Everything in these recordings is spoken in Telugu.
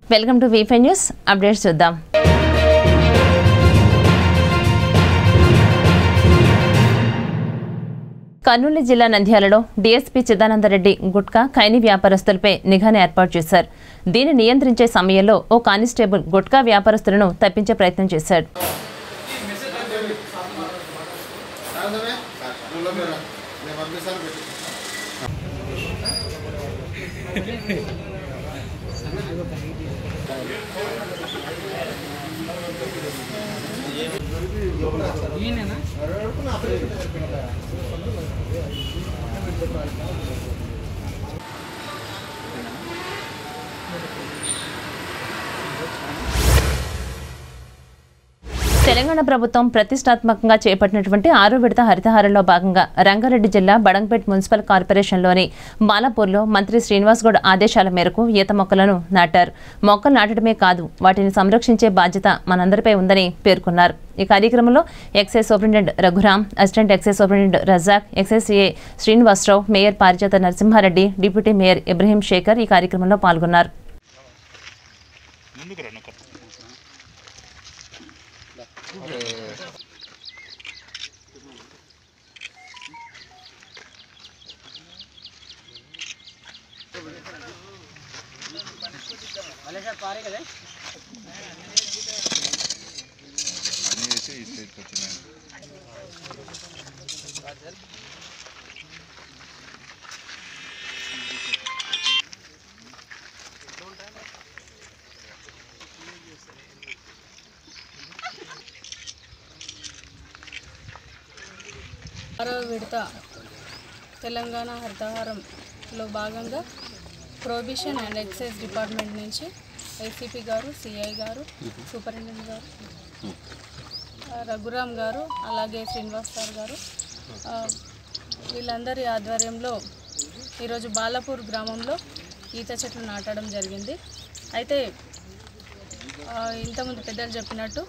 వెల్కమ్ టు వీఫై న్యూస్ అప్డేట్స్ చూద్దాం కర్నూలు జిల్లా నంద్యాలలో డీఎస్పీ చిదానందరెడ్డి గుట్కా ఖైనీ వ్యాపారస్తులపై నిఘాను ఏర్పాటు చేశారు దీన్ని నియంత్రించే సమయంలో ఓ కానిస్టేబుల్ గుట్కా వ్యాపారస్తులను తప్పించే ప్రయత్నం చేశాడు తెలంగాణ ప్రభుత్వం ప్రతిష్టాత్మకంగా చేపట్టినటువంటి ఆరో విడత హరితహారంలో భాగంగా రంగారెడ్డి జిల్లా బడంపేట్ మున్సిపల్ కార్పొరేషన్లోని మాలాపూర్లో మంత్రి శ్రీనివాస్ గౌడ్ ఆదేశాల మేరకు ఈత మొక్కలను నాటారు మొక్కలు నాటడమే కాదు వాటిని సంరక్షించే బాధ్యత మనందరిపై ఉందని పేర్కొన్నారు ఈ కార్యక్రమంలో excise superintendent Raghuram assistant excise superintendent Razak excise CA Srinivasarao mayor Parijatha Narasimhareddy deputy mayor Ibrahim Shekar ఈ కార్యక్రమంలో పాల్గొన్నారు ఆరో విడత తెలంగాణ హరితహారంలో భాగంగా ప్రొహిబిషన్ అండ్ ఎక్సైజ్ డిపార్ట్మెంట్ నుంచి ఏసీపీ గారు సిఐ గారు సూపరింటెండెంట్ గారు ఆ, రఘురామ్ గారు అలాగే శ్రీనివాస్ సార్ గారు ఆ, వీళ్ళందరి ఆధ్వర్యంలో ఈరోజు బాలాపూర్ గ్రామంలో ఈత చెట్లు నాటడం జరిగింది అయితే ఆ, ఇంతకుముందు పెద్దలు చెప్పినట్టు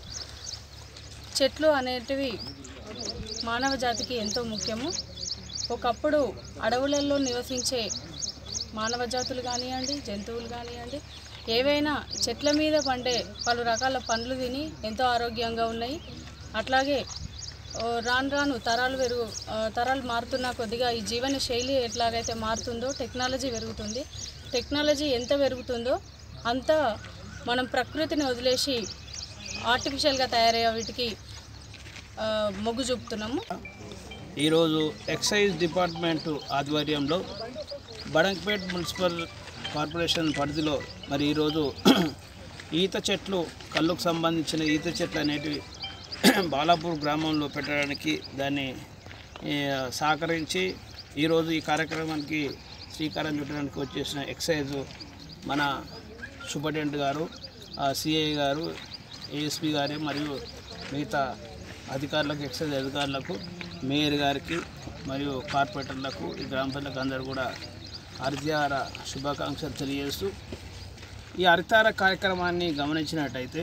చెట్లు అనేటివి మానవ జాతికి ఎంతో ముఖ్యము ఒకప్పుడు అడవులలో నివసించే మానవ జాతులు కానివ్వండి జంతువులు కానివ్వండి ఏవైనా చెట్ల మీద పండే పలు రకాల పండ్లు తిని ఎంతో ఆరోగ్యంగా ఉన్నాయి అట్లాగే ఓ, రాను రాను తరాలు పెరుగు ఆ, తరాలు మారుతున్న కొద్దిగా ఈ జీవన శైలి ఎట్లాగైతే మారుతుందో టెక్నాలజీ పెరుగుతుంది టెక్నాలజీ ఎంత పెరుగుతుందో అంత మనం ప్రకృతిని వదిలేసి ఆర్టిఫిషియల్గా తయారయ్యే వీటికి ఆ, మొగ్గు చూపుతున్నాము ఈరోజు ఎక్సైజ్ డిపార్ట్మెంటు ఆధ్వర్యంలో బడంగ్పేట్ మున్సిపల్ కార్పొరేషన్ పరిధిలో మరి ఈరోజు ఈత చెట్లు కళ్ళకు సంబంధించిన ఈత చెట్లు అనేటివి బాలాపూర్ గ్రామంలో పెట్టడానికి దాన్ని ఈ, సహకరించి ఈరోజు ఈ కార్యక్రమానికి శ్రీకారం చుట్టడానికి వచ్చేసిన ఎక్సైజ్ మన సూపరింటెండెంట్ గారు సిఐ గారు ఏఎస్పి గారు మరియు మిగతా అధికారులకు ఎక్సైజ్ అధికారులకు మేయర్ గారికి మరియు కార్పొరేటర్లకు ఈ గ్రామ ప్రజలకు అందరూ కూడా హరితహార శుభాకాంక్షలు తెలియజేస్తూ ఈ హరితార కార్యక్రమాన్ని గమనించినట్టయితే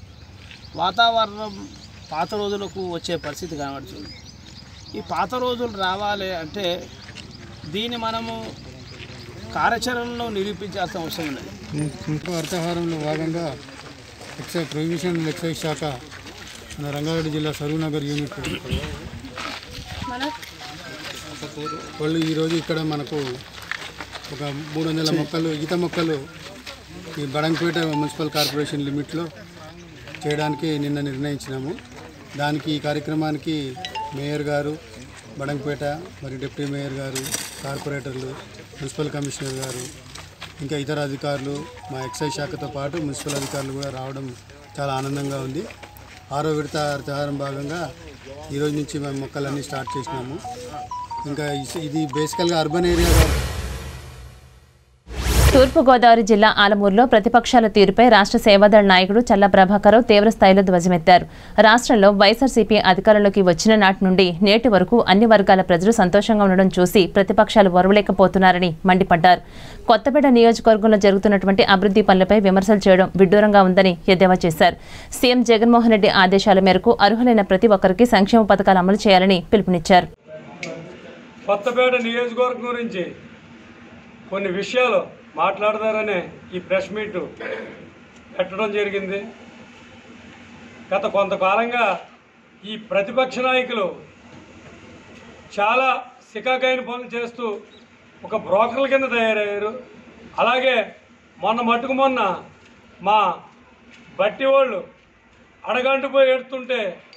వాతావరణం పాత రోజులకు వచ్చే పరిస్థితి కనబడుతుంది ఈ పాత రోజులు రావాలి అంటే దీన్ని మనము కార్యాచరణలో నిరూపించాల్సిన అవసరం ఉన్నది ఇంట్లో అర్థహారంలో భాగంగా ఎక్సైజ్ ప్రొహిబిషన్ అండ్ ఎక్సైజ్ శాఖ మన రంగారెడ్డి జిల్లా సరూనగర్ యూనిట్ మన వాళ్ళు ఈరోజు ఇక్కడ మనకు ఒక మూడు వందల మొక్కలు ఈత మొక్కలు ఈ బడంపేట మున్సిపల్ కార్పొరేషన్ లిమిట్లో చేయడానికి నిన్న నిర్ణయించినాము దానికి ఈ కార్యక్రమానికి మేయర్ గారు బడంపేట మరియు డిప్యూటీ మేయర్ గారు కార్పొరేటర్లు మున్సిపల్ కమిషనర్ గారు ఇంకా ఇతర అధికారులు మా ఎక్సైజ్ శాఖతో పాటు మున్సిపల్ అధికారులు కూడా రావడం చాలా ఆనందంగా ఉంది ఆరో విడత హరితహారం భాగంగా ఈరోజు నుంచి మేము మొక్కలన్నీ స్టార్ట్ చేసినాము ఇంకా ఇస్- ఇది బేసికల్గా అర్బన్ ఏరియా కాబట్టి తూర్పుగోదావరి జిల్లా ఆలమూరులో ప్రతిపక్షాల తీరుపై రాష్ట్ర సేవాదళ నాయకుడు చల్ల ప్రభాకరరావు తీవ్ర స్థాయిలో ధ్వజమెత్తారు రాష్ట్రంలో వైఎస్ఆర్సీపీ అధికారంలోకి వచ్చిన నాటి నుండి నేటి వరకు అన్ని వర్గాల ప్రజలు సంతోషంగా ఉండడం చూసి ప్రతిపక్షాలు వరవలేకపోతున్నారని మండిపడ్డారు కొత్తపేట నియోజకవర్గంలో జరుగుతున్నటువంటి అభివృద్ధి పనులపై విమర్శలు చేయడం విడ్డూరంగా ఉందని ఎద్దేవా చేశారు సీఎం జగన్మోహన్ రెడ్డి ఆదేశాల మేరకు అర్హులైన ప్రతి ఒక్కరికి సంక్షేమ పథకాలు అమలు చేయాలని పిలుపునిచ్చారు కొత్తపేట నియోజకవర్గం గురించి కొన్ని విషయాలు మాట్లాడతారనే ఈ ప్రెస్ మీట్ పెట్టడం జరిగింది గత కొంతకాలంగా ఈ ప్రతిపక్ష నాయకులు చాలా సికాకైన పనులు చేస్తూ ఒక బ్రోకర్ల కింద తయారయ్యారు అలాగే మొన్న మట్టుకు మొన్న మా బట్టి వాళ్ళు అడగంటు పోయి ఎడుతుంటే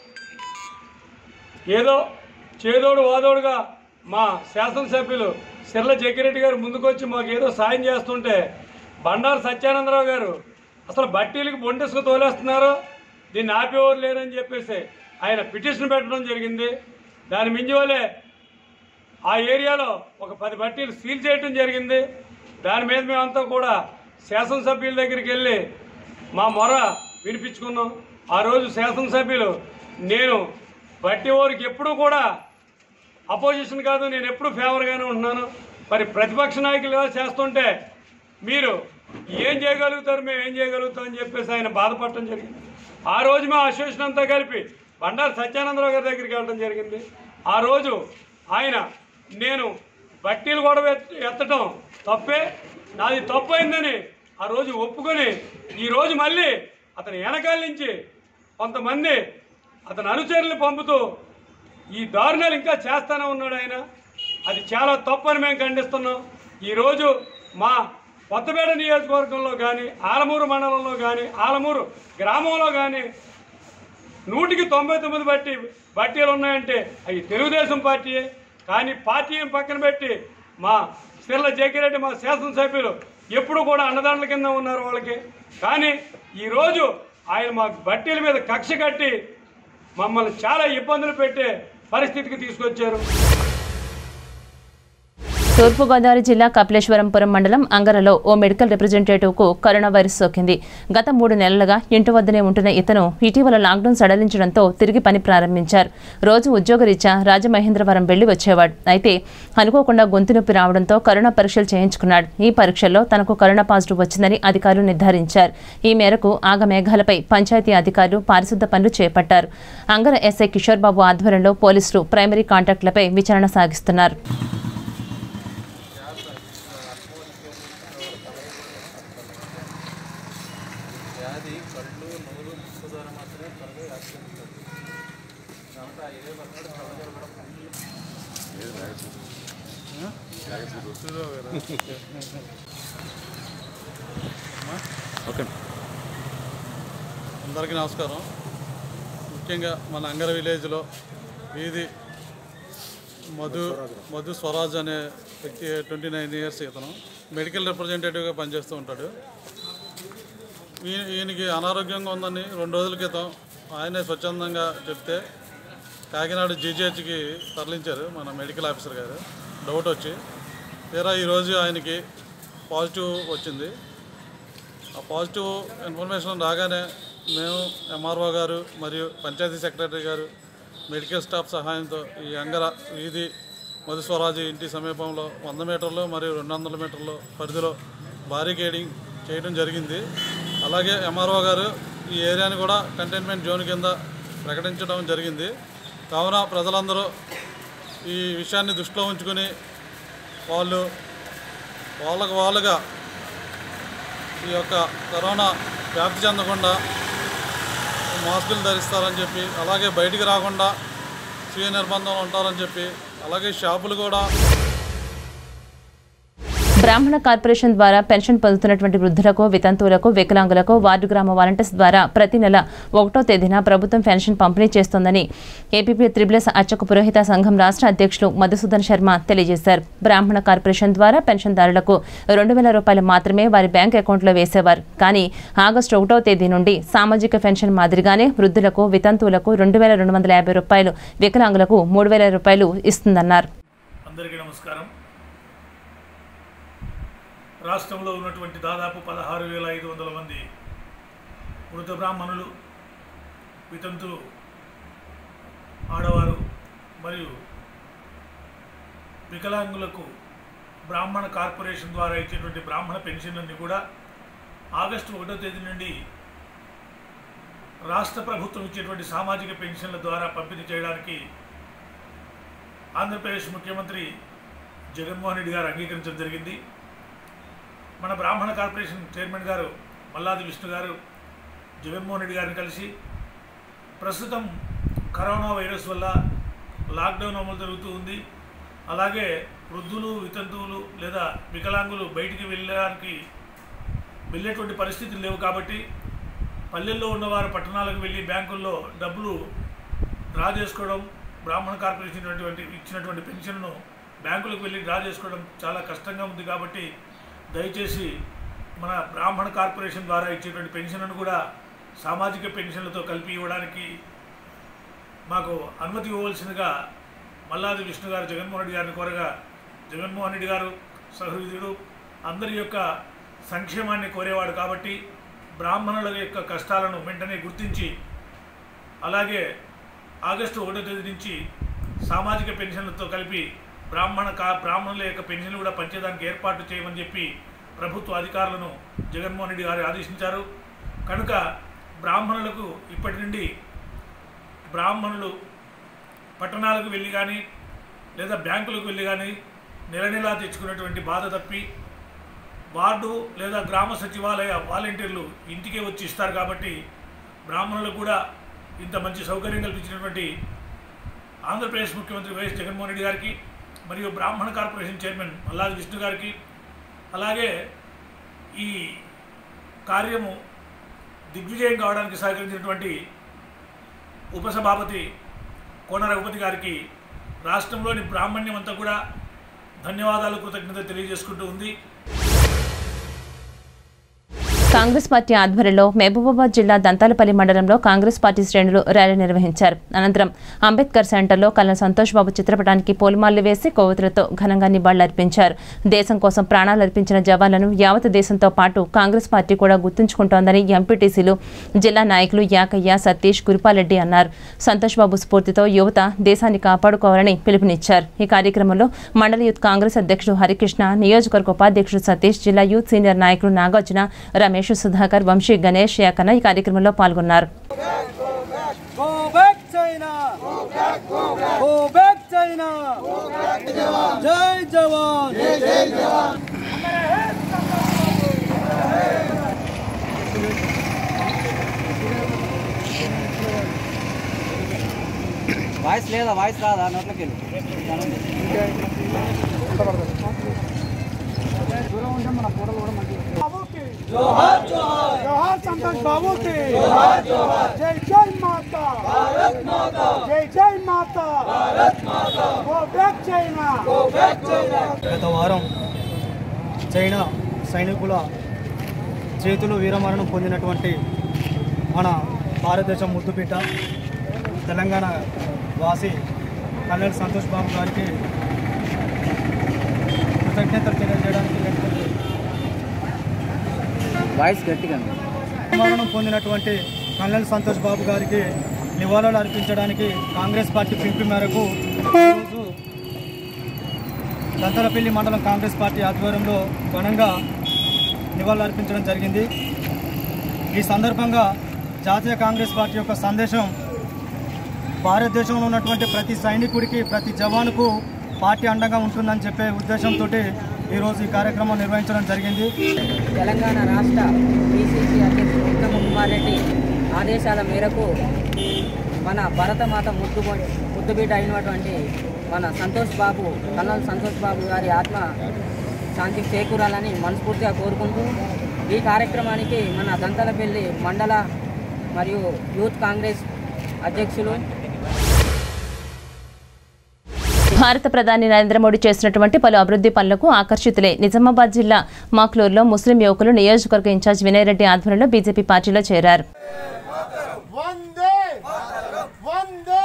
ఏదో చేదోడు వాదోడుగా మా శాసనసభ్యులు సిర్ల జగ్గిరెడ్డి గారు ముందుకొచ్చి మాకు ఏదో సాయం చేస్తుంటే బండారు సత్యానందరావు గారు అసలు బట్టీలకి బొండెసుకు తోలేస్తున్నారు దీన్ని ఆపేవారు లేరని చెప్పేసి ఆయన పిటిషన్ పెట్టడం జరిగింది దాని మించి వల్లే ఆ ఏరియాలో ఒక పది బట్టీలు సీల్ చేయడం జరిగింది దాని మీద మేమంతా కూడా శాసనసభ్యుల దగ్గరికి వెళ్ళి మా మొర వినిపించుకున్నాం ఆ రోజు శాసనసభ్యులు నేను బట్టి ఊరికి ఎప్పుడూ కూడా అపోజిషన్ కాదు నేను ఎప్పుడు ఫేవర్గానే ఉంటున్నాను మరి ప్రతిపక్ష నాయకులు ఇలా చేస్తుంటే మీరు ఏం చేయగలుగుతారు మేము ఏం చేయగలుగుతాం అని చెప్పేసి ఆయన బాధపడటం జరిగింది ఆ రోజు మా అసోసియేషన్ అంతా కలిపి బండారు సత్యానందరావు గారి దగ్గరికి వెళ్ళడం జరిగింది ఆ రోజు ఆయన నేను బట్టీలు కూడా ఎత్- ఎత్తడం తప్పే నాది తప్పు అయిందని ఆ రోజు ఒప్పుకొని ఈ రోజు మళ్ళీ అతని వెనకాల నుంచి కొంతమంది అతని అనుచరులు పంపుతూ ఈ దారుణాలు ఇంకా చేస్తూనే ఉన్నాడు ఆయన అది చాలా తప్పు అని మేము ఖండిస్తున్నాం ఈరోజు మా కొత్తపేట నియోజకవర్గంలో కానీ ఆలమూరు మండలంలో కానీ ఆలమూరు గ్రామంలో కానీ నూటికి తొంభై తొమ్మిది బట్టి బట్టీలు ఉన్నాయంటే అవి తెలుగుదేశం పార్టీయే కానీ పార్టీని పక్కన పెట్టి మా సిర్ల జగ్గిరెడ్డి మా శాసనసభ్యులు ఎప్పుడు కూడా అన్నదానుల కింద ఉన్నారు వాళ్ళకి కానీ ఈరోజు ఆయన మా బట్టీల మీద కక్ష కట్టి మమ్మల్ని చాలా ఇబ్బందులు పెట్టే పరిస్థితికి తీసుకొచ్చారు తూర్పుగోదావరి జిల్లా కపిలేశ్వరంపురం మండలం అంగరలో ఓ మెడికల్ రిప్రజెంటేటివ్కు కరోనా వైరస్ సోకింది గత మూడు నెలలుగా ఇంటి వద్దనే ఉంటున్న ఇతను ఇటీవల లాక్డౌన్ సడలించడంతో తిరిగి పని ప్రారంభించారు రోజు ఉద్యోగరీత్యా రాజమహేంద్రవరం వెళ్లి వచ్చేవాడు అయితే అనుకోకుండా గొంతు నొప్పి రావడంతో కరోనా పరీక్షలు చేయించుకున్నాడు ఈ పరీక్షల్లో తనకు కరోనా పాజిటివ్ వచ్చిందని అధికారులు నిర్ధారించారు ఈ మేరకు ఆగమేఘాలపై పంచాయతీ అధికారులు పారిశుద్ధ పనులు చేపట్టారు అంగర ఎస్ఐ కిషోర్ బాబు ఆధ్వర్యంలో పోలీసులు ప్రైమరీ కాంటాక్టులపై విచారణ సాగిస్తున్నారు అందరికీ నమస్కారం ముఖ్యంగా మన అంగర విలేజ్లో వీధి మధు మధు స్వరాజ్ అనే వ్యక్తి ట్వంటీ నైన్ ఇయర్స్ ఇతను మెడికల్ రిప్రజెంటేటివ్గా పనిచేస్తూ ఉంటాడు ఈయన ఈయనకి అనారోగ్యంగా ఉందని రెండు రోజుల క్రితం ఆయనే స్వచ్ఛందంగా చెప్తే కాకినాడ జీజీహెచ్కి తరలించారు మన మెడికల్ ఆఫీసర్ గారు డౌట్ వచ్చి తీరా ఈరోజు ఆయనకి పాజిటివ్ వచ్చింది ఆ పాజిటివ్ ఇన్ఫర్మేషన్ రాగానే మేము ఎంఆర్ఓ గారు మరియు పంచాయతీ సెక్రటరీ గారు మెడికల్ స్టాఫ్ సహాయంతో ఈ అంగర వీధి మధుస్వరాజు ఇంటి సమీపంలో వంద మీటర్లు మరియు రెండు వందల మీటర్ల పరిధిలో బారికేడింగ్ చేయడం జరిగింది అలాగే ఎంఆర్ఓ గారు ఈ ఏరియాని కూడా కంటైన్మెంట్ జోన్ కింద ప్రకటించడం జరిగింది కావున ప్రజలందరూ ఈ విషయాన్ని దృష్టిలో ఉంచుకొని వాళ్ళు వాళ్ళకు వాళ్ళుగా ఈ యొక్క కరోనా వ్యాప్తి చెందకుండా మాస్కులు ధరిస్తారని చెప్పి అలాగే బయటికి రాకుండా స్వీయ నిర్బంధంలో ఉంటారని చెప్పి అలాగే షాపులు కూడా బ్రాహ్మణ కార్పొరేషన్ ద్వారా పెన్షన్ పొందుతున్నటువంటి వృద్ధులకు వితంతువులకు వికలాంగులకు వార్డు గ్రామ వాలంటీర్స్ ద్వారా ప్రతి నెల ఒకటో తేదీన ప్రభుత్వం పెన్షన్ పంపిణీ చేస్తోందని ఏపీపీ త్రిబులస్ అర్చక పురోహిత సంఘం రాష్ట్ర అధ్యక్షులు మధుసూదన్ శర్మ తెలియజేశారు బ్రాహ్మణ కార్పొరేషన్ ద్వారా పెన్షన్దారులకు రెండు వేల రూపాయలు మాత్రమే వారి బ్యాంక్ అకౌంట్లో వేసేవారు కానీ ఆగస్టు ఒకటో తేదీ నుండి సామాజిక పెన్షన్ మాదిరిగానే వృద్ధులకు వితంతువులకు రెండు వేల రెండు వందల యాభై రూపాయలు వికలాంగులకు మూడు వేల రూపాయలు ఇస్తుందన్నారు అందరికీ నమస్కారం రాష్ట్రంలో ఉన్నటువంటి దాదాపు పదహారు వేల ఐదు వందల మంది మృత బ్రాహ్మణులు వితంతులు ఆడవారు మరియు వికలాంగులకు బ్రాహ్మణ కార్పొరేషన్ ద్వారా ఇచ్చేటువంటి బ్రాహ్మణ పెన్షన్లన్నీ కూడా ఆగస్టు ఒకటో తేదీ నుండి రాష్ట్ర ప్రభుత్వం ఇచ్చేటువంటి సామాజిక పెన్షన్ల ద్వారా పంపిణీ చేయడానికి ఆంధ్రప్రదేశ్ ముఖ్యమంత్రి జగన్మోహన్ రెడ్డి గారు అంగీకరించడం జరిగింది మన బ్రాహ్మణ కార్పొరేషన్ చైర్మన్ గారు మల్లాది విష్ణు గారు జగన్మోహన్ రెడ్డి గారిని కలిసి ప్రస్తుతం కరోనా వైరస్ వల్ల లాక్డౌన్ అమలు జరుగుతూ ఉంది అలాగే వృద్ధులు వితంతువులు లేదా వికలాంగులు బయటికి వెళ్ళడానికి వెళ్ళేటువంటి పరిస్థితులు లేవు కాబట్టి పల్లెల్లో ఉన్నవారు పట్టణాలకు వెళ్ళి బ్యాంకుల్లో డబ్బులు డ్రా చేసుకోవడం బ్రాహ్మణ కార్పొరేషన్ ఇచ్చినటువంటి ఇచ్చినటువంటి పెన్షన్ను బ్యాంకులకు వెళ్ళి డ్రా చేసుకోవడం చాలా కష్టంగా ఉంది కాబట్టి దయచేసి మన బ్రాహ్మణ కార్పొరేషన్ ద్వారా ఇచ్చేటువంటి పెన్షన్ను కూడా సామాజిక పెన్షన్లతో కలిపి ఇవ్వడానికి మాకు అనుమతి ఇవ్వవలసిందిగా మల్లాది విష్ణు గారు జగన్మోహన్ రెడ్డి గారిని కోరగా జగన్మోహన్ రెడ్డి గారు సహృదయుడు అందరి యొక్క సంక్షేమాన్ని కోరేవాడు కాబట్టి బ్రాహ్మణుల యొక్క కష్టాలను వెంటనే గుర్తించి అలాగే ఆగస్టు ఒకటో తేదీ నుంచి సామాజిక పెన్షన్లతో కలిపి బ్రాహ్మణ కా బ్రాహ్మణుల యొక్క పెన్షన్లు కూడా పంచేదానికి ఏర్పాటు చేయమని చెప్పి ప్రభుత్వ అధికారులను జగన్మోహన్ రెడ్డి గారు ఆదేశించారు కనుక బ్రాహ్మణులకు ఇప్పటి నుండి బ్రాహ్మణులు పట్టణాలకు వెళ్ళి కానీ లేదా బ్యాంకులకు వెళ్ళి కానీ నెల నెలా తెచ్చుకున్నటువంటి బాధ తప్పి వార్డు లేదా గ్రామ సచివాలయ వాలంటీర్లు ఇంటికే వచ్చి ఇస్తారు కాబట్టి బ్రాహ్మణులకు కూడా ఇంత మంచి సౌకర్యం కల్పించినటువంటి ఆంధ్రప్రదేశ్ ముఖ్యమంత్రి వైఎస్ జగన్మోహన్ రెడ్డి గారికి మరియు బ్రాహ్మణ కార్పొరేషన్ చైర్మన్ మల్లాది విష్ణు గారికి అలాగే ఈ కార్యము దిగ్విజయం కావడానికి సహకరించినటువంటి ఉపసభాపతి కోన రఘుపతి గారికి రాష్ట్రంలోని బ్రాహ్మణ్యం అంతా కూడా ధన్యవాదాలు కృతజ్ఞత తెలియజేసుకుంటూ ఉంది కాంగ్రెస్ పార్టీ ఆధ్వర్యంలో మహబూబాబాద్ జిల్లా దంతాలపల్లి మండలంలో కాంగ్రెస్ పార్టీ శ్రేణులు ర్యాలీ నిర్వహించారు అనంతరం అంబేద్కర్ సెంటర్లో కల్న సంతోష్ బాబు చిత్రపటానికి పూలమాలలు వేసి కొవ్వొత్తులతో ఘనంగా నివాళులర్పించారు దేశం కోసం ప్రాణాలు అర్పించిన జవాన్లను యావత్ దేశంతో పాటు కాంగ్రెస్ పార్టీ కూడా గుర్తుంచుకుంటోందని ఎంపీటీసీలు జిల్లా నాయకులు యాకయ్య సతీష్ గురుపాలరెడ్డి అన్నారు సంతోష్ బాబు స్ఫూర్తితో యువత దేశాన్ని కాపాడుకోవాలని పిలుపునిచ్చారు ఈ కార్యక్రమంలో మండల యూత్ కాంగ్రెస్ అధ్యక్షుడు హరికృష్ణ నియోజకవర్గ ఉపాధ్యక్షుడు సతీష్ జిల్లా యూత్ సీనియర్ నాయకులు నాగార్జున రమేష్ సుధాకర్ వంశీ గణేష్ యాకన్న ఈ కార్యక్రమంలో పాల్గొన్నారు Go back China! Go back China! Jai Jawan! Jai Jawan! Voice లేదా వాయిస్ రాదా నోట్లోకి వెళ్ళి जोहार संतोष बाबू की जोहार जोहार जय जय माता भारत माता जय जय माता भारत माता go back China go back China గత వారం చైనా సైనికుల చేతులు వీరమరణం పొందినటువంటి మన భారతదేశం ముద్దుపీట తెలంగాణ వాసి కళ్యాణ్ సంతోష్ బాబు గారికి కృతజ్ఞతలు తెలియజేయడానికి వెళ్తుంది వాయిస్ గట్టిగా మరణం పొందినటువంటి కళ్యాణ్ సంతోష్ బాబు గారికి నివాళులు అర్పించడానికి కాంగ్రెస్ పార్టీ పిలుపు మేరకు ఈరోజు దంతలపల్లి మండలం కాంగ్రెస్ పార్టీ ఆధ్వర్యంలో ఘనంగా నివాళులు అర్పించడం జరిగింది ఈ సందర్భంగా జాతీయ కాంగ్రెస్ పార్టీ యొక్క సందేశం భారతదేశంలో ఉన్నటువంటి ప్రతి సైనికుడికి ప్రతి జవానుకు పార్టీ అండగా ఉంటుందని చెప్పే ఉద్దేశంతో ఈరోజు ఈ కార్యక్రమం నిర్వహించడం జరిగింది తెలంగాణ రాష్ట్ర పిసిసి అధ్యక్షుడు ఉత్తమ కుమార్ రెడ్డి ఆదేశాల మేరకు మన భరతమాత ముద్దు ముద్దుబిడ్డ అయినటువంటి మన సంతోష్ బాబు కన్నల్ సంతోష్ బాబు గారి ఆత్మ శాంతికి చేకూరాలని మనస్ఫూర్తిగా కోరుకుంటూ ఈ కార్యక్రమానికి మన దంతలపల్లి మండల మరియు యూత్ కాంగ్రెస్ అధ్యక్షులు భారత ప్రధాని నరేంద్ర మోడీ చేసినటువంటి పలు అభివృద్ధి పనులకు ఆకర్షితులే నిజామాబాద్ జిల్లా మాక్లూరులో ముస్లిం యువకులు నియోజకవర్గ ఇన్ఛార్జ్ వినయ్ రెడ్డి ఆధ్వర్యంలో బీజేపీ పార్టీలో చేరారు वंदे वंदे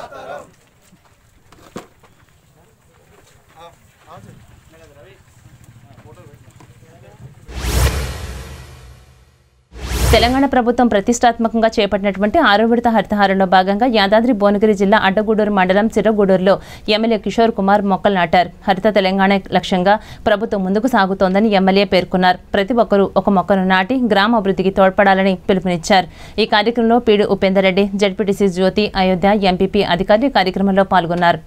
తెలంగాణ ప్రభుత్వం ప్రతిష్టాత్మకంగా చేపట్టినటువంటి ఆరో విడత హరితహారంలో భాగంగా యాదాద్రి భువనగిరి జిల్లా అడ్డగూడూరు మండలం సిరగూడూరులో ఎమ్మెల్యే కిషోర్ కుమార్ మొక్కలు నాటారు హరిత తెలంగాణ లక్ష్యంగా ప్రభుత్వం ముందుకు సాగుతోందని ఎమ్మెల్యే పేర్కొన్నారు ప్రతి ఒక్కరూ ఒక మొక్కను నాటి గ్రామ అభివృద్ధికి తోడ్పడాలని పిలుపునిచ్చారు ఈ కార్యక్రమంలో PD Upender Reddy ZPTC Jyothi Ayodhya MPP అధికారులు ఈ కార్యక్రమంలో పాల్గొన్నారు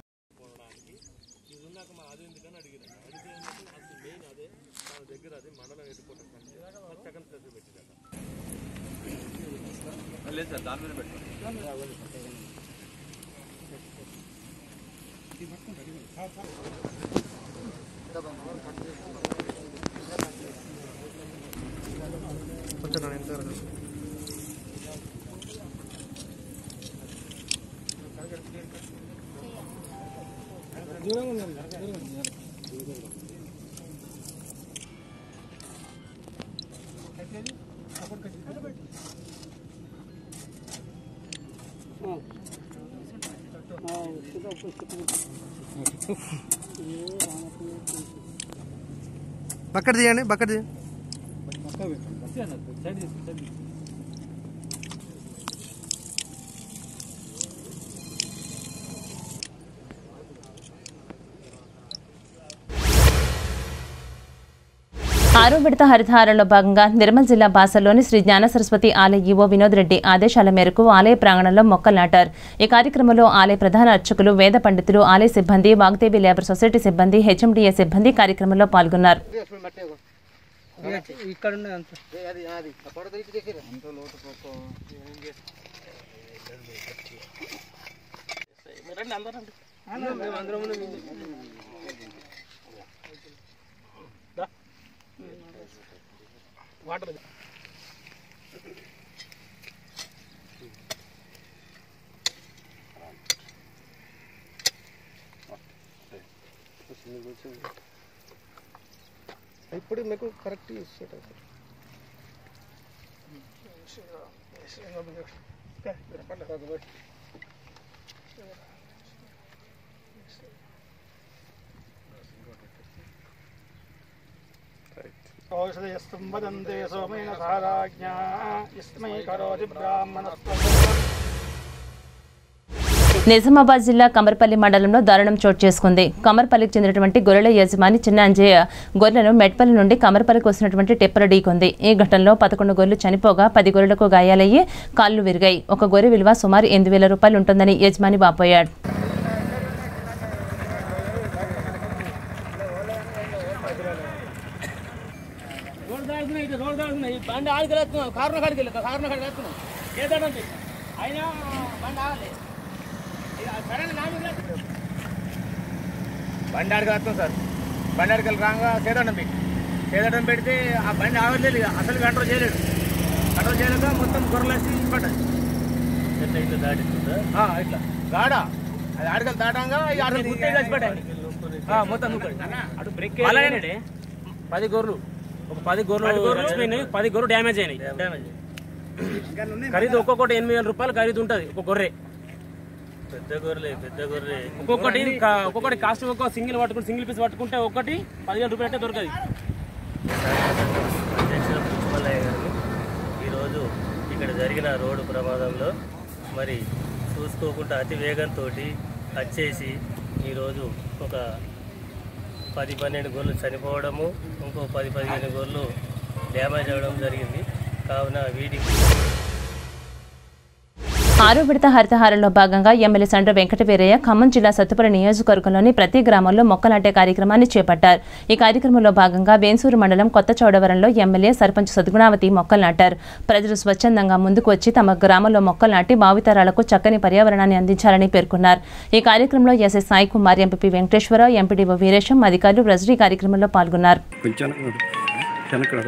బకెట్ తీయండి బకెట్ తీయండి ఆరో విడత హరితహారంలో భాగంగా నిర్మల్ జిల్లా బాసల్లోని శ్రీ జ్ఞాన సరస్వతి ఆలయ ఈవో వినోద్ రెడ్డి ఆదేశాల మేరకు ఆలయ ప్రాంగణంలో మొక్కలు నాటారు ఈ కార్యక్రమంలో ఆలయ ప్రధాన అర్చకులు వేద పండితులు ఆలయ సిబ్బంది వాగ్దేవి లేబర్ సొసైటీ సిబ్బంది హెచ్ఎండిఏ సిబ్బంది కార్యక్రమంలో పాల్గొన్నారు ఇక్కడ ఇప్పుడు మీకు కరెక్ట్ ఇస్తాడు औषधयस्तं वदन्ते सोमेन साराज्ञा यस्मै करोति ब्राह्मणस्त्वं నిజామాబాద్ జిల్లా కమర్పల్లి మండలంలో దారుణం చోటు చేసుకుంది కమర్పల్లికి చెందినటువంటి గొర్రెల యజమాని చిన్న అంజయ్య గొర్రెలను మెట్పల్లి నుండి కమర్పల్లికి వస్తున్నటువంటి టెప్పర ఢీకొంది ఈ ఘటనలో పదకొండు గొర్రెలు చనిపోగా పది గొర్రెలకు గాయాలయ్యి కాళ్లు విరిగాయి ఒక గొర్రె విలువ సుమారు ఎనిమిది వేల రూపాయలు ఉంటుందని యజమాని వాపోయాడు రోడ్ దాడుతున్నాయి ఇటు రోడ్ దాడుతున్నాయి బండి ఆడికి వెళ్తున్నాం కారున కాడికి వెళ్ళి కారున కాడికి వెళ్తున్నాం ఏదంటే అయినా బండి ఆగలే ఇక సడన్ నా మీద లేస్తుంది. బండి ఆడికి వస్తాం సార్ బండి ఆడికి వెళ్ళి రాగా సేదడం పెట్టి సేదడం పెడితే ఆ బండి ఆగలేదు ఇక అసలు కంట్రోల్ చేయలేడు కంట్రోల్ చేయలేక మొత్తం గొర్రెలేసి పడ్డాయి ఎట్లా ఇట్లా దాటిస్తుందా ఆ, ఇట్లా గాడా అది ఆడికల్ దాటంగా ఈ ఆడికి గుర్తే కలిసి పడ్డాయి ఆ, మొత్తం నూకాడు. అటు బ్రేక్ అలానే. వేయలేడే. పది గొర్రెలు ఒక పది గొర్రెలు చచ్చిపోయినాయి పది గొర్రెలు డ్యామేజ్ అయినాయి డ్యామేజ్ ఖరీదు ఒక్కొక్కటి ఎనిమిది వేల రూపాయలు ఖరీదు ఉంటుంది ఒక గొర్రె పెద్ద గొర్రెలే పెద్ద గొర్రె ఒక్కొక్కటి కా- ఒక్కొక్కటి కాస్ట్ ఒక్కొక్క సింగిల్ పట్టుకుంటే సింగిల్ పీస్ పట్టుకుంటే ఒకటి పదివేల రూపాయలు అంటే దొరకదు అధ్యక్షుల పుష్పలయ్య గారు ఈరోజు ఇక్కడ జరిగిన రోడ్డు ప్రమాదంలో మరి చూసుకోకుండా అతి వేగంతో వచ్చేసి ఈరోజు ఒక పది పన్నెండు గొర్రెలు చనిపోవడము ఇంకో పది పదిహేను గొర్రెలు డ్యామేజ్ అవ్వడం జరిగింది కావున వీటికి ఆరో విడత హరితహారంలో భాగంగా ఎమ్మెల్యే సండ్ర వెంకట వీరయ్య ఖమ్మం జిల్లా సత్తుపల్లి నియోజకవర్గంలోని ప్రతి గ్రామంలో మొక్కలు నాటే కార్యక్రమాన్ని చేపట్టారు ఈ కార్యక్రమంలో భాగంగా వేన్సూరు మండలం కొత్త చౌడవరంలో ఎమ్మెల్యే సర్పంచ్ సద్గుణావతి మొక్కలు నాటారు ప్రజలు స్వచ్ఛందంగా ముందుకు వచ్చి తమ గ్రామంలో మొక్కలు నాటి భావితరాలకు చక్కని పర్యావరణాన్ని అందించాలని పేర్కొన్నారు ఈ కార్యక్రమంలో SS Sai Kumar MP Venkateswararao MPDO Veeresham అధికారులు ప్రజలు ఈ కార్యక్రమంలో పాల్గొన్నారు కొంచెం వెనక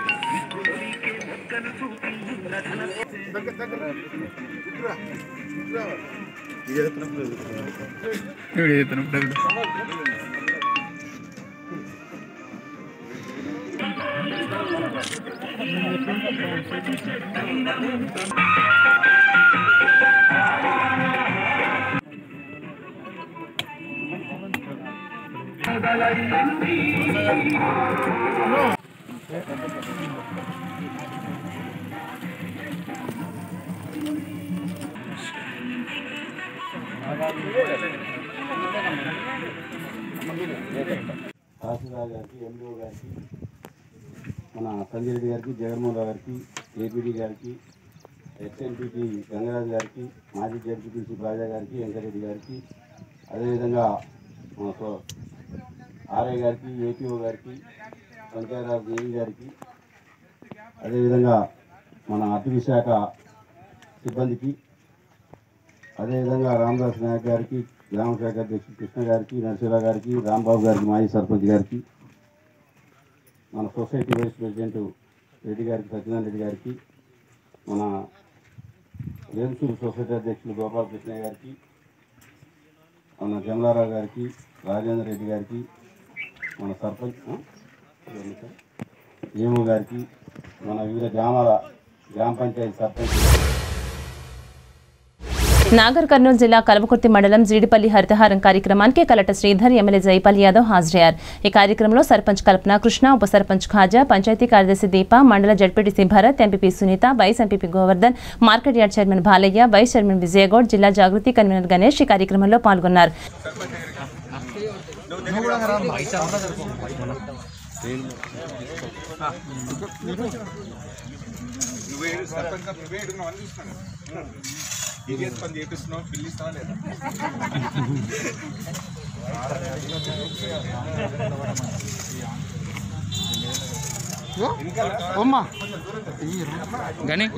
తహసీల్దార్ గారికి ఎండిఓ గారికి మన సంజయ్ రెడ్డి గారికి జగన్మోహన్ రావు గారికి ఏపీడీ గారికి ఎస్ఎన్పిటి గంగరాజు గారికి మాజీ జడ్పీటీసీ బాజా గారికి వెంకరెడ్డి గారికి అదేవిధంగా మన సో- ఆర్ఐ గారికి ఏపీఓ గారికి పంచాయతీరాజ్ ఏఈ గారికి అదేవిధంగా మన అటవీ శాఖ సిబ్బందికి అదేవిధంగా రామదాస్ నాయక్ గారికి గ్రామ శాఖ అధ్యక్షుడు కృష్ణ గారికి నరసింహరావు గారికి రాంబాబు గారికి మాజీ సర్పంచ్ గారికి మన సొసైటీ వైస్ ప్రెసిడెంట్ రెడ్డి గారికి సత్యనారాయణ రెడ్డి గారికి మన వేలుసూరు సొసైటీ అధ్యక్షులు గోపాలకృష్ణ గారికి మన జమలారావు గారికి రాజేంద్ర రెడ్డి గారికి మన సర్పంచ్ ఆ? ఎవరు సార్? ఏమో గారికి మన వివిధ గ్రామాల గ్రామ పంచాయతీ సర్పంచ్ నాగర్ కర్నూలు జిల్లా కలవకుర్తి మండలం జీడిపల్లి హరితహారం కార్యక్రమానికి కలెక్టర్ శ్రీధర్ ఎమ్మెల్యే జైపాల్ యాదవ్ హాజరయ్యారు ఈ కార్యక్రమంలో సర్పంచ్ కల్పన కృష్ణ ఉప సర్పంచ్ ఖాజా పంచాయతీ కార్యదర్శి దీప మండల ZPTC Bharat MPP Sunitha vice MPP Govardhan market yard chairman Balaiah vice chairman Vijayagoud జిల్లా జాగృతి కన్వీనర్ గణేష్ ఈ కార్యక్రమంలో పాల్గొన్నారు నువ్వేడు సర్పంచ్ నువ్వేడు నువ్వు అని చూస్తున్నాను ఇదే పని చేపిస్తున్నావు బిల్లు ఇస్తావా లేదా అమ్మా గని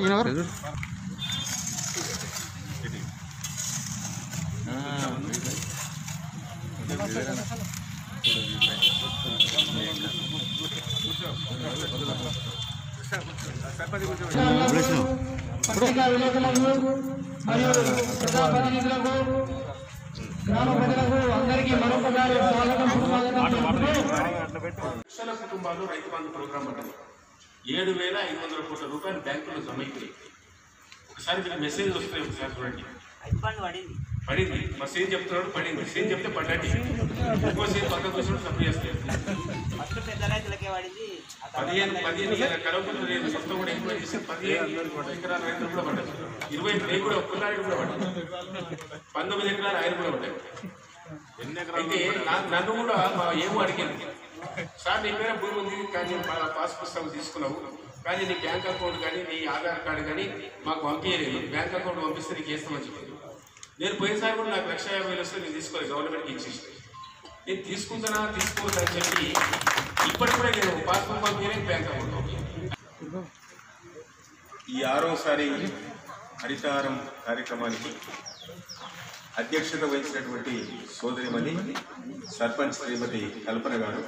పత్రికా విలేకరులకు మరియు ప్రజాప్రతినిధులకు గ్రామ ప్రజలకు అందరికీ మరొకసారి స్వాగతం లక్షల కుటుంబాలు రైతు బంధు ప్రోగ్రాం ఉంటుంది ఏడు వేల ఐదు వందల కోట్ల రూపాయలు బ్యాంకులో జమ అయిపోయాయి ఒకసారి మీరు మెసేజ్ వస్తాయి ఒకసారి చూడండి పడింది మా సేమ్ చెప్తున్నాడు పడింది సేమ్ చెప్తే పడ్డట్టు ఇంకో సేమ్ పక్కకు వచ్చినప్పుడు సప్లై చేస్తాయి పదిహేను పదిహేను కలవకుండా లేదు మొత్తం కూడా ఎంక్వైరీ చేస్తే పదిహేను ఎకరాల రైతులు కూడా పడ్డారు ఇరవై నేను కూడా ఒక్కసారి కూడా పడ్డాను పంతొమ్మిది ఎకరాలు ఆయన కూడా పడ్డాయి అయితే నా- నన్ను కూడా మా ఏమో అడిగింది సార్ నీ పేరు భూమి ఉంది కానీ మా పాస్ పుస్తకం తీసుకున్నావు కానీ నీ బ్యాంక్ అకౌంట్ కానీ నీ ఆధార్ కార్డు కానీ మాకు పంపించలేదు బ్యాంక్ అకౌంట్ పంపిస్తే నీకు వేస్తామని చెప్పింది నేను పోయినసారి కూడా నాకు లక్ష యాభై వేలు వస్తే నేను తీసుకోలేదు గవర్నమెంట్కి ఇచ్చేసి నేను తీసుకుంటానా తీసుకోవద్దా అని చెప్పి ఇప్పటికి కూడా నేను పాస్బుక్ పంపించలేదు బ్యాంక్ అకౌంట్ పంపించలేదు ఈ ఆరోసారి హరితహారం కార్యక్రమానికి అధ్యక్షత వహించినటువంటి సోదరిమణి సర్పంచ్ శ్రీమతి కల్పన గారు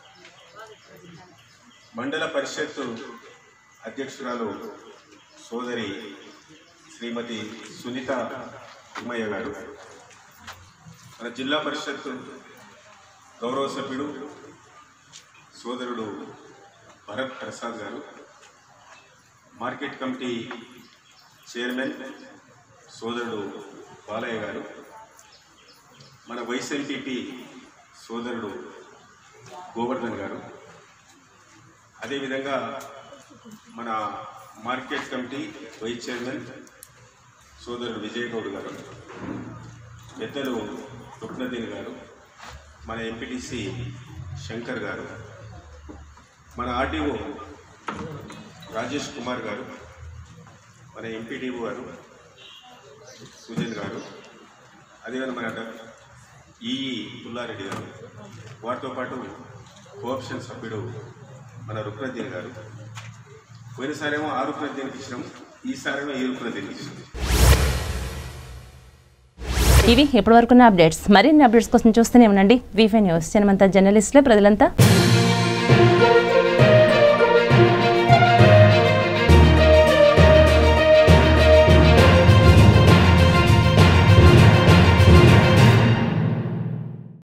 మండల పరిషత్ అధ్యక్షురాలు సోదరి శ్రీమతి సునీత ఉమ్మయ్య గారు మన జిల్లా పరిషత్ గౌరవ సభ్యుడు సోదరుడు భరత్ ప్రసాద్ గారు మార్కెట్ కమిటీ చైర్మన్ సోదరుడు బాలయ్య గారు మన వైస్ ఎంపీపీ సోదరుడు గోవర్ధన్ గారు అదేవిధంగా మన మార్కెట్ కమిటీ వైస్ చైర్మన్ సోదరుడు విజయ్ గౌడ్ గారు పెద్దలు రుక్నదీన్ గారు మన ఎంపీటీసీ శంకర్ గారు మన ఆర్డీఓ రాజేష్ కుమార్ గారు మన ఎంపీడీఓ గారు సుజన్ గారు అదేవిధంగా మన డా- ఈఈ పుల్లారెడ్డి గారు వారితో పాటు కోఆప్షన్ సభ్యుడు మన రుక్నద్దీన్ గారు పోయినసారేమో ఆ రుక్నద్దీన్కి ఇచ్చినాం ఈసారేమో ఈ రుక్నద్దీన్కి ఇచ్చినాం ఇవి ఇప్పటివరకున్న అప్డేట్స్ మరిన్ని అప్డేట్స్ కోసం చూస్తూనే ఉండండి వీఫై న్యూస్ జనమంతా జర్నలిస్టులే ప్రజలంతా